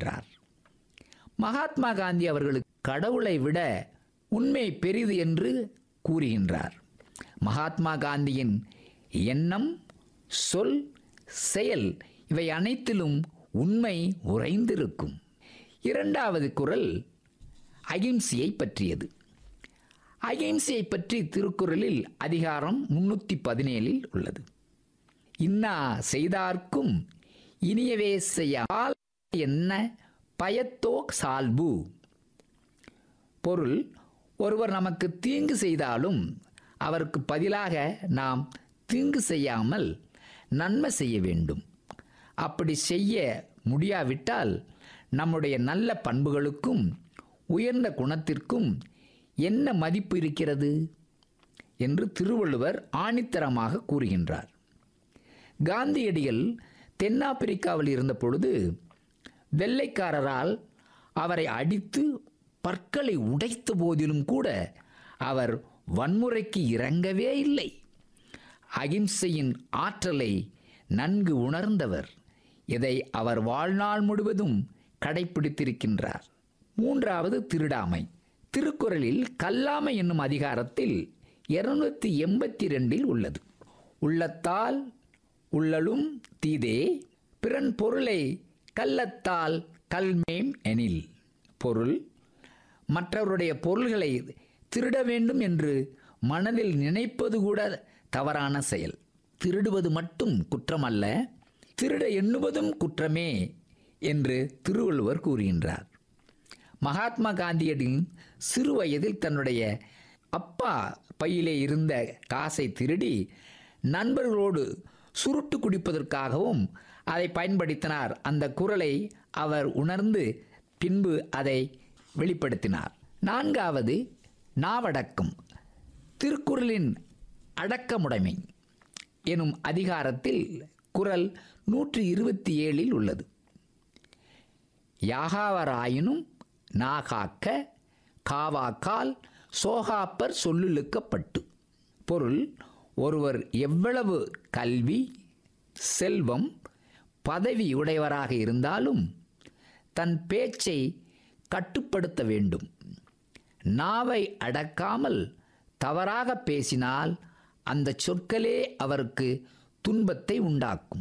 கூறுகின்றார் மகாத்மா காந்தி அவர்களுக்கு கடவுளை விட உண்மை பெரிது என்று கூறுகின்றார் மகாத்மா காந்தியின் எண்ணம் சொல் செயல் இவை அனைத்திலும் உண்மை உறைந்திருக்கும் இரண்டாவது குரல் அகிம்சையை பற்றியது அகிம்சையை பற்றி திருக்குறளில் அதிகாரம் முன்னூற்றி பதினேழில் உள்ளது இன்னா செய்தார்க்கும் இனியவே செய்யால் என்ன பயத்தோ சால்பு பொருள் ஒருவர் நமக்கு தீங்கு செய்தாலும் அவருக்கு பதிலாக நாம் தீங்கு செய்யாமல் நன்மை செய்ய வேண்டும் அப்படி செய்ய முடியாவிட்டால் நம்முடைய நல்ல பண்புகளுக்கும் உயர்ந்த குணத்திற்கும் என்ன மதிப்பு இருக்கிறது என்று திருவள்ளுவர் ஆணித்தரமாக கூறுகின்றார் காந்தியடிகள் தென்னாப்பிரிக்காவில் இருந்த பொழுது வெள்ளைக்காரரால் அவரை அடித்து பற்களை உடைத்த போதிலும் கூட அவர் வன்முறைக்கு இறங்கவே இல்லை அகிம்சையின் ஆற்றலை நன்கு உணர்ந்தவர் இதை அவர் வாழ்நாள் முழுவதும் கடைபிடித்திருக்கின்றார் மூன்றாவது திருடாமை திருக்குறளில் கல்லாமை என்னும் அதிகாரத்தில் இருநூத்தி எண்பத்தி ரெண்டில் உள்ளது உள்ளத்தால் உள்ளலும் தீதே பிறன் பொருளை கள்ளத்தால் கல்மேம் எனில் பொருள் மற்றவருடைய பொருள்களை திருட வேண்டும் என்று மனதில் நினைப்பது கூட தவறான செயல் திருடுவது மட்டும் குற்றமல்ல திருட எண்ணுவதும் குற்றமே என்று திருவள்ளுவர் கூறுகின்றார் மகாத்மா காந்தியடின் சிறு வயதில் தன்னுடைய அப்பா பையிலே இருந்த காசை திருடி நண்பர்களோடு சுருட்டு குடிப்பதற்காகவும் அதை பயன்படுத்தினார் அந்த குரலை அவர் உணர்ந்து பின்பு அதை வெளிப்படுத்தினார் நான்காவது நாவடக்கம் திருக்குறளின் அடக்கமுடைமை எனும் அதிகாரத்தில் குரல் நூற்றி இருபத்தி ஏழில் உள்ளது யாகாவராயினும் நாகாக்க காவாக்கால் சோகாப்பர் சொல்லுழுக்கப்பட்டு பொருள் ஒருவர் எவ்வளவு கல்வி செல்வம் பதவி உடையவராக இருந்தாலும் தன் பேச்சை கட்டுப்படுத்த வேண்டும் நாவை அடக்காமல் தவறாக பேசினால் அந்த சொற்களே அவருக்கு துன்பத்தை உண்டாக்கும்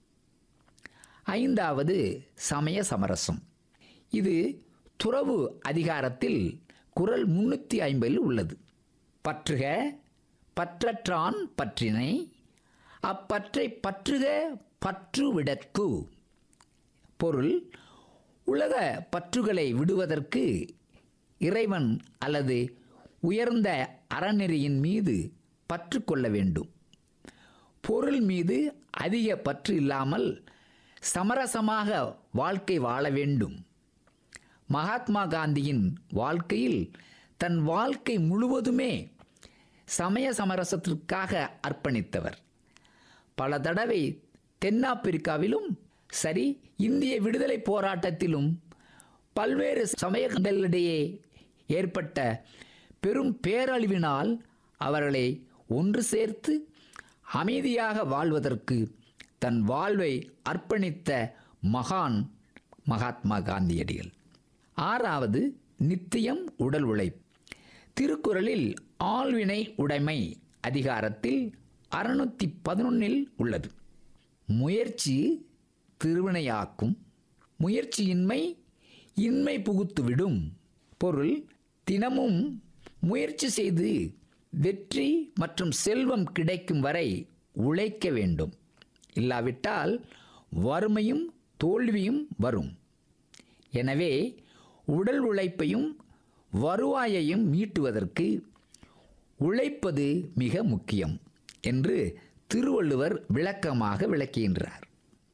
ஐந்தாவது சமய சமரசம் இது துறவு அதிகாரத்தில் குரல் முன்னூற்றி ஐம்பதில் உள்ளது பற்றுக பற்றற்றான் பற்றினை அப்பற்றை பற்றுக பற்று விடற்கு பொருள் உலக பற்றுகளை விடுவதற்கு இறைவன் அல்லது உயர்ந்த அறநெறியின் மீது பற்று கொள்ள வேண்டும் பொருள் மீது அதிக பற்று இல்லாமல் சமரசமாக வாழ்க்கை வாழ வேண்டும் மகாத்மா காந்தியின் வாழ்க்கையில் தன் வாழ்க்கை முழுவதுமே சமய சமரசத்திற்காக அர்ப்பணித்தவர் பல தடவை தென்னாப்பிரிக்காவிலும் சரி இந்திய விடுதலை போராட்டத்திலும் பல்வேறு சமயங்களிடையே ஏற்பட்ட பெரும் பேரழிவினால் அவர்களை ஒன்று சேர்த்து அமைதியாக வாழ்வதற்கு தன் வாழ்வை அர்ப்பணித்த மகான் மகாத்மா காந்தியடிகள் ஆறாவது நித்தியம் உடல் உழைப்பு திருக்குறளில் ஆள்வினை உடைமை அதிகாரத்தில் அறுநூத்தி பதினொன்னில் உள்ளது முயற்சி திருவினையாக்கும் முயற்சியின்மை இன்மை புகுத்துவிடும் பொருள் தினமும் முயற்சி செய்து வெற்றி மற்றும் செல்வம் கிடைக்கும் வரை உழைக்க வேண்டும் இல்லாவிட்டால் வறுமையும் தோல்வியும் வரும் எனவே உடல் உழைப்பையும் வருவாயையும் மீட்டுவதற்கு உழைப்பது மிக முக்கியம் என்று திருவள்ளுவர் விளக்கமாக விளக்குகின்றார்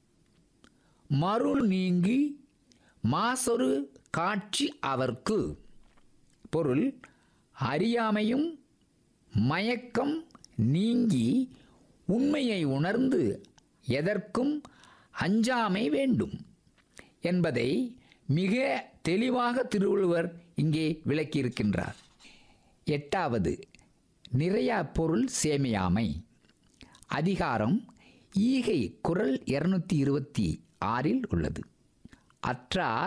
மருள் நீங்கி மாசொரு காட்சி அவர்க்கு பொருள் அறியாமையும் மயக்கம் நீங்கி உண்மையை உணர்ந்து எதற்கும் அஞ்சாமை வேண்டும் என்பதை மிக தெளிவாக திருவள்ளுவர் இங்கே விளக்கியிருக்கின்றார் எட்டாவது நிறையா பொருள் சேமியாமை அதிகாரம் ஈகை குரல் இருநூத்தி இருபத்தி ஆறில் உள்ளது அற்றா